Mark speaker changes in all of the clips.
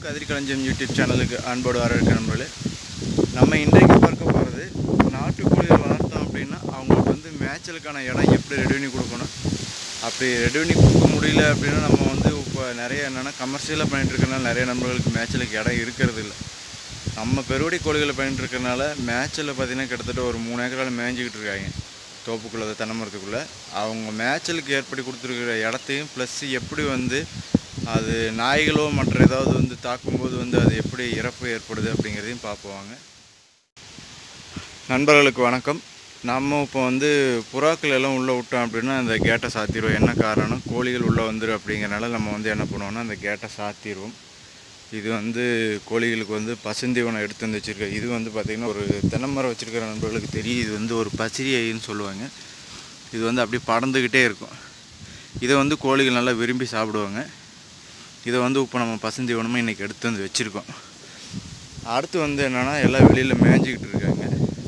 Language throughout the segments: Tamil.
Speaker 1: கதிர்களஞ்சியம் யூடியூப் சேனலுக்கு அன்போடு வரவேற்க நண்பர்களே நம்ம இன்றைக்கு பார்க்க போகிறது நாட்டுக்கோழிகள் வளர்த்தோம் அப்படின்னா அவங்களுக்கு வந்து மேய்ச்சலுக்கான இடம் எப்படி ரெடி பண்ணி கொடுக்கணும் அப்படி ரெடி பண்ணி கொடுக்க முடியல அப்படின்னா நம்ம வந்து இப்போ நிறைய என்னென்னா கமர்ஷியலாக பண்ணிட்டு இருக்கறனால நிறைய நண்பர்களுக்கு மேய்ச்சலுக்கு இடம் இருக்கிறது இல்லை நம்ம பெருவடி கோழிகளை பண்ணிட்டு இருக்கறனால மேய்ச்சலில் பார்த்தீங்கன்னா கிட்டத்தட்ட ஒரு மூணு ஏக்கரால் மேய்ஞ்சிக்கிட்டு இருக்காங்க தோப்புக்குள்ளே தென்னை மரத்துக்குள்ளே அவங்க மேய்ச்சலுக்கு ஏற்படுத்தி கொடுத்துருக்கிற இடத்தையும் ப்ளஸ் எப்படி வந்து அது நாய்களோ மற்ற ஏதாவது வந்து தாக்கும்போது வந்து அது எப்படி இறப்பு ஏற்படுது அப்படிங்கிறதையும் பார்ப்போவாங்க நண்பர்களுக்கு வணக்கம் நம்ம இப்போ வந்து புறாக்கள் எல்லாம் உள்ளே விட்டோம் அப்படின்னா அந்த கேட்டை சாத்திடுவோம் என்ன காரணம் கோழிகள் உள்ளே வந்துடும் அப்படிங்கிறனால நம்ம வந்து என்ன பண்ணுவோம்னா அந்த கேட்டை சாத்திடுவோம் இது வந்து கோழிகளுக்கு வந்து பசுந்தீவனம் எடுத்து வந்து வச்சுருக்க இது வந்து பார்த்திங்கன்னா ஒரு தென்னைமரம் வச்சுருக்கிற நண்பர்களுக்கு தெரியும் இது வந்து ஒரு பசிரியைன்னு சொல்லுவாங்க இது வந்து அப்படியே படர்ந்துக்கிட்டே இருக்கும் இதை வந்து கோழிகள் நல்லா விரும்பி சாப்பிடுவாங்க இதை வந்து இப்போ நம்ம பசுந்தீவனமாக இன்றைக்கி எடுத்து வந்து வச்சுருக்கோம் அடுத்து வந்து என்னென்னா எல்லாம் வெளியில் மேய்ஞ்சிக்கிட்டு இருக்காங்க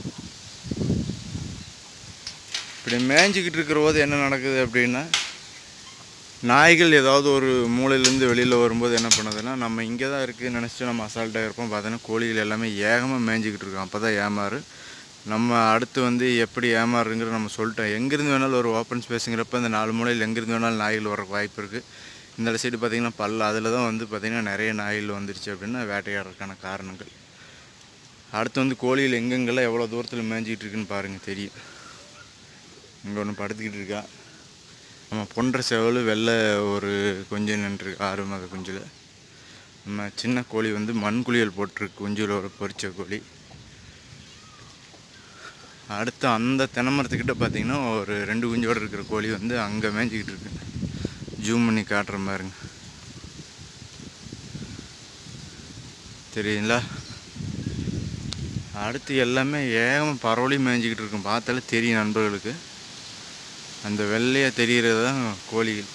Speaker 1: இப்படி மேய்ஞ்சிக்கிட்டு இருக்கிற போது என்ன நடக்குது அப்படின்னா நாய்கள் ஏதாவது ஒரு மூலையிலேருந்து வெளியில் வரும்போது என்ன பண்ணுதுன்னா நம்ம இங்கே தான் இருக்குதுன்னு நினச்சிட்டு நம்ம அசால்ட்டாக இருப்போம் பார்த்தோன்னா கோழிகள் எல்லாமே ஏகமாக மேய்ஞ்சிக்கிட்டு இருக்கோம் அப்போ தான் ஏமாறு நம்ம அடுத்து வந்து எப்படி ஏமாறுங்கிற நம்ம சொல்லிட்டோம் எங்கேருந்து வேணாலும் ஒரு ஓப்பன் ஸ்பேஸுங்கிறப்ப இந்த நாலு மூலையில் எங்கேருந்து வேணாலும் நாய்கள் வர வாய்ப்பு இருக்குது இந்த சைடு பார்த்திங்கன்னா பல்ல அதில் தான் வந்து பார்த்திங்கன்னா நிறைய நாய்கள் வந்துருச்சு அப்படின்னா வேட்டையாடுறதுக்கான காரணங்கள் அடுத்து வந்து கோழிகள் எங்கெங்கெல்லாம் எவ்வளோ தூரத்தில் மேய்ஞ்சிக்கிட்டு இருக்குன்னு பாருங்கள் தெரியும் இங்கே ஒன்று படுத்துக்கிட்டு இருக்கா நம்ம பொன்ற செவல் வெள்ளை ஒரு குஞ்சு நின்றுருக்கு ஆறு மாத குஞ்சில் நம்ம சின்ன கோழி வந்து மண் குளியல் போட்டிருக்கு குஞ்சில் ஒரு பொரிச்ச கோழி அடுத்து அந்த தென்னமரத்துக்கிட்ட பார்த்தீங்கன்னா ஒரு ரெண்டு குஞ்சோடு இருக்கிற கோழி வந்து அங்கே மேய்ஞ்சிக்கிட்டு இருக்கு ஜூம் பண்ணி காட்டுற மாதிரிங்க தெரியுங்களா அடுத்து எல்லாமே ஏகமாக பரவலி மேய்ஞ்சிக்கிட்டு இருக்கும் பார்த்தாலே தெரியும் நண்பர்களுக்கு அந்த வெள்ளையாக தெரிகிறது தான் கோழிகள்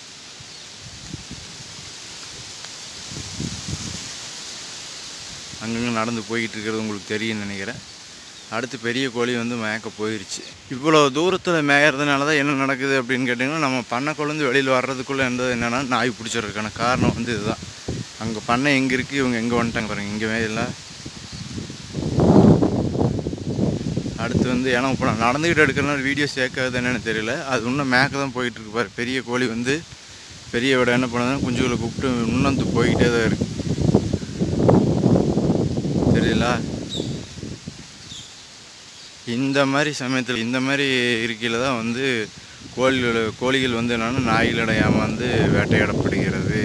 Speaker 1: அங்கங்கே நடந்து போய்கிட்டு இருக்கிறது உங்களுக்கு தெரியும்னு நினைக்கிறேன் அடுத்து பெரிய கோழி வந்து மேய்க்க போயிடுச்சு இவ்வளோ தூரத்தில் மேயறதுனால தான் என்ன நடக்குது அப்படின்னு கேட்டிங்கன்னா நம்ம பண்ணை கொழுந்து வெளியில் வர்றதுக்குள்ளே இருந்தது என்னென்னா நாய் பிடிச்சிருக்கான காரணம் வந்து இதுதான் அங்கே பண்ணை எங்கே இருக்குது இவங்க எங்கே வந்துட்டாங்க பாருங்க இங்கே மேயல அடுத்து வந்து ஏன்னா இப்போ நான் நடந்துக்கிட்டு எடுக்கிறனால வீடியோ சேர்க்காது என்னன்னு தெரியல அது இன்னும் மேக்க தான் போயிட்டுருக்கு பாரு பெரிய கோழி வந்து பெரிய விட என்ன பண்ணுதுன்னா குஞ்சுகளை கூப்பிட்டு இன்னும் போய்கிட்டே தான் இருக்கு தெரியல இந்த மாதிரி சமயத்தில் இந்த மாதிரி இருக்கையில் தான் வந்து கோழிகள் கோழிகள் வந்து என்னென்னா நாய்களிடம் ஏமாந்து வேட்டையாடப்படுகிறது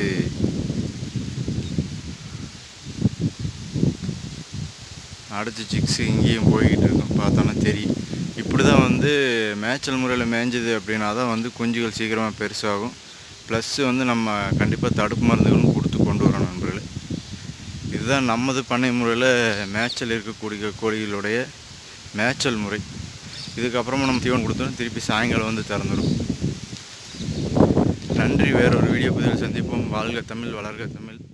Speaker 1: அடுத்து சிக்ஸு இங்கேயும் போய்கிட்டு இருக்கும் பார்த்தோன்னா தெரியும் இப்படி தான் வந்து மேய்ச்சல் முறையில் மேய்ஞ்சது அப்படின்னா தான் வந்து குஞ்சுகள் சீக்கிரமாக பெருசாகும் ப்ளஸ்ஸு வந்து நம்ம கண்டிப்பாக தடுப்பு மருந்துகளும் கொடுத்து கொண்டு வரோம் நண்பர்களே இதுதான் நமது பண்ணை முறையில் மேய்ச்சல் இருக்கக்கூடிய கோழிகளுடைய மேய்ச்சல் முறை இதுக்கப்புறமா நம்ம தீவனம் கொடுத்தோம் திருப்பி சாயங்காலம் வந்து திறந்துடும் நன்றி வேறொரு வீடியோ பதிவில் சந்திப்போம் வாழ்க தமிழ் வளர்க தமிழ்